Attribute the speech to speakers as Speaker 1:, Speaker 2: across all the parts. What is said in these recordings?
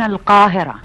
Speaker 1: القاهرة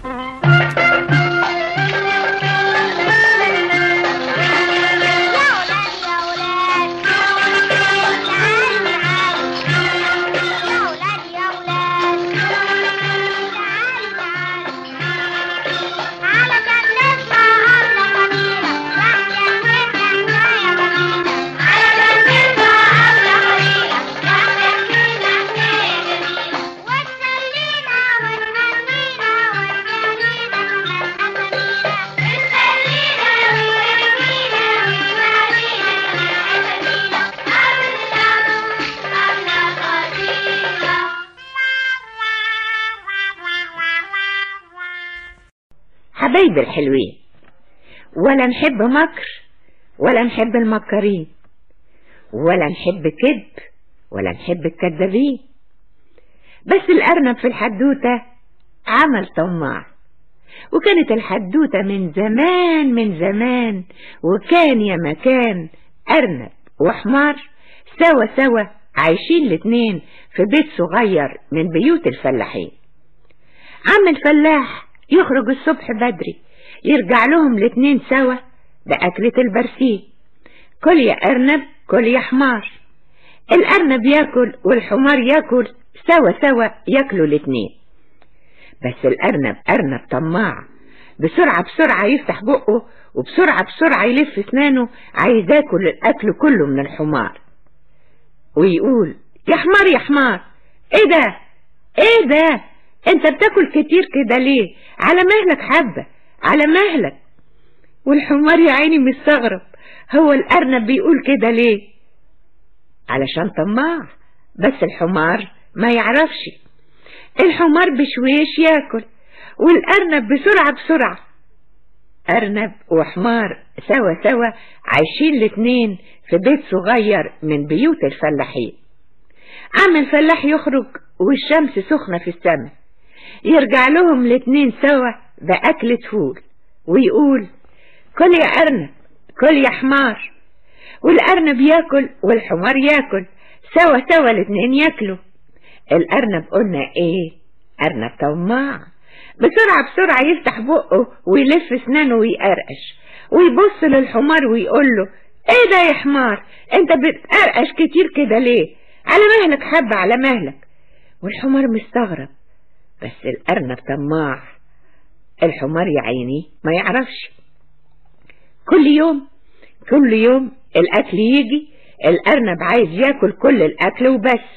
Speaker 2: حبايب الحلوين ولا نحب مكر ولا نحب المكرين ولا نحب كذب ولا نحب الكذابين بس الأرنب في الحدوتة عمل طماع وكانت الحدوتة من زمان من زمان وكان يا مكان أرنب وحمار سوا سوا عايشين الاتنين في بيت صغير من بيوت الفلاحين عم الفلاح يخرج الصبح بدري يرجع لهم الاتنين سوا بأكلة البرسيم كل يا أرنب كل يا حمار الأرنب ياكل والحمار ياكل سوا سوا ياكلوا الاتنين بس الأرنب أرنب طماع بسرعة بسرعة يفتح بقه وبسرعة بسرعة يلف اسنانه عايز ياكل الأكل كله من الحمار ويقول يا حمار يا حمار ايه ده ايه ده انت بتاكل كتير كده ليه على مهلك حبة على مهلك والحمار يا عيني مستغرب هو الأرنب بيقول كده ليه علشان طماع بس الحمار ما يعرفش الحمار بشويش ياكل والأرنب بسرعة بسرعة أرنب وحمار سوا سوا عايشين الاتنين في بيت صغير من بيوت الفلاحين عم الفلاح يخرج والشمس سخنة في السماء يرجع لهم الاتنين سوا بأكلة فول ويقول كل يا أرنب كل يا حمار والأرنب ياكل والحمار ياكل سوا سوا الاتنين ياكلوا الأرنب قلنا ايه أرنب طماع بسرعة بسرعة يفتح بقه ويلف اسنانه ويقرقش ويبص للحمار ويقول له ايه ده يا حمار انت بتقرقش كتير كده ليه على مهلك حبة على مهلك والحمار مستغرب بس الأرنب طماع الحمار يا عيني ما يعرفش كل يوم كل يوم الأكل يجي الأرنب عايز ياكل كل الأكل وبس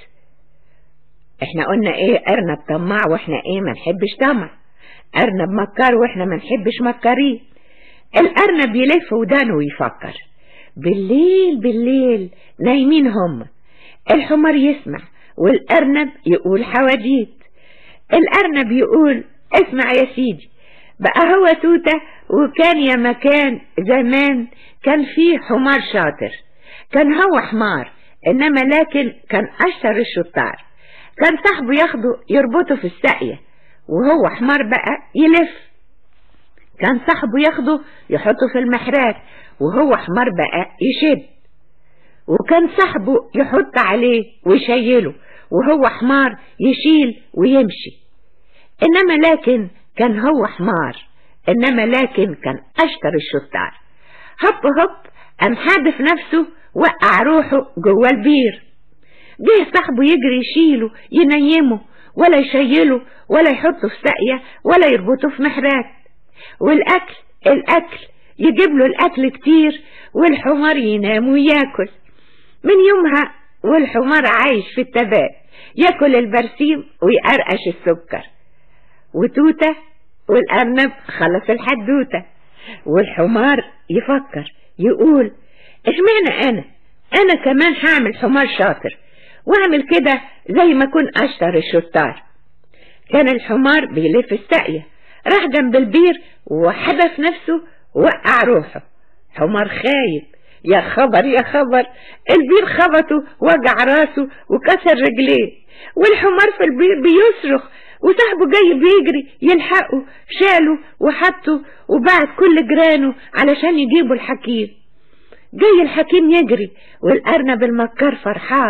Speaker 2: احنا قلنا ايه أرنب طماع واحنا ايه ما نحبش طمع أرنب مكار واحنا ما نحبش مكارين الأرنب يلف ودانه ويفكر بالليل بالليل نايمين هم الحمار يسمع والأرنب يقول حواديت الأرنب يقول اسمع يا سيدي بقى هو توتة وكان يا مكان زمان كان فيه حمار شاطر كان هو حمار إنما لكن كان أشطر الشطار كان صاحبه ياخده يربطه في الساقية وهو حمار بقى يلف كان صاحبه ياخده يحطه في المحرات وهو حمار بقى يشد وكان صاحبه يحط عليه ويشيله وهو حمار يشيل ويمشي إنما لكن كان هو حمار إنما لكن كان أشطر الشطار هب هب قام حادف نفسه وقع روحه جوه البير جه صاحبه يجري يشيله ينيمه ولا يشيله ولا يحطه في ساقية ولا يربطه في محرات والأكل الأكل يجيب له الأكل كتير والحمار ينام وياكل من يومها والحمار عايش في التبات ياكل البرسيم ويقرقش السكر وتوتة والأرنب خلص الحدوتة والحمار يفكر يقول اشمعنى أنا أنا كمان هعمل حمار شاطر واعمل كده زي ما أكون أشطر الشطار كان الحمار بيلف الساقية راح جنب البير وحدف نفسه وقع روحه حمار خايب يا خبر يا خبر البير خبطه وجع راسه وكسر رجليه والحمار في البير بيصرخ وصاحبه جاي بيجري يلحقه شاله وحطه وبعت كل جيرانه علشان يجيبوا الحكيم جاي الحكيم يجري والأرنب المكار فرحان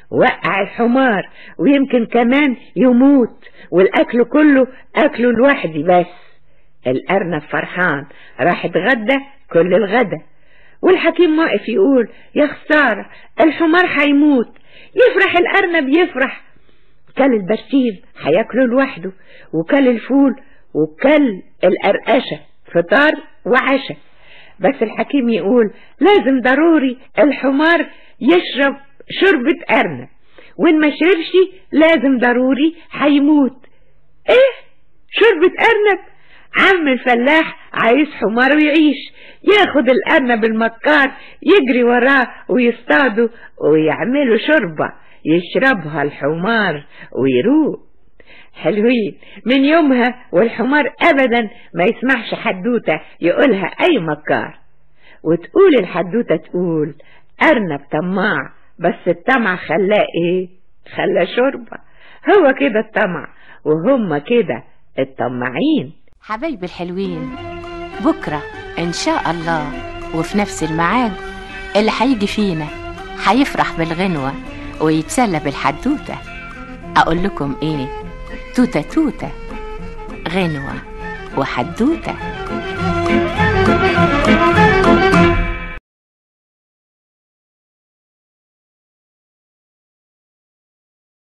Speaker 2: وقع الحمار ويمكن كمان يموت والأكل كله أكله لوحدي بس الأرنب فرحان راح اتغدى كل الغدا والحكيم واقف يقول يا خسارة الحمار هيموت يفرح الأرنب يفرح كل البرسيم هياكله لوحده وكل الفول وكل القرقشة فطار وعشاء بس الحكيم يقول لازم ضروري الحمار يشرب شربة أرنب وإن ما شربش لازم ضروري هيموت إيه شربة أرنب عم الفلاح عايز حمار ويعيش ياخد الأرنب المكار يجري وراه ويصطاده ويعملوا شوربة يشربها الحمار ويروق حلوين من يومها والحمار أبدا ما يسمعش حدوتة يقولها أي مكار وتقول الحدوتة تقول أرنب طماع بس الطمع خلاه إيه خلاه شوربة هو كده الطمع وهم كده الطماعين
Speaker 1: حبايبي الحلوين بكرة إن شاء الله وفي نفس الميعاد اللي هيجي فينا هيفرح بالغنوة ويتسلى بالحدوتة أقول لكم إيه توتة توتة غنوة وحدوتة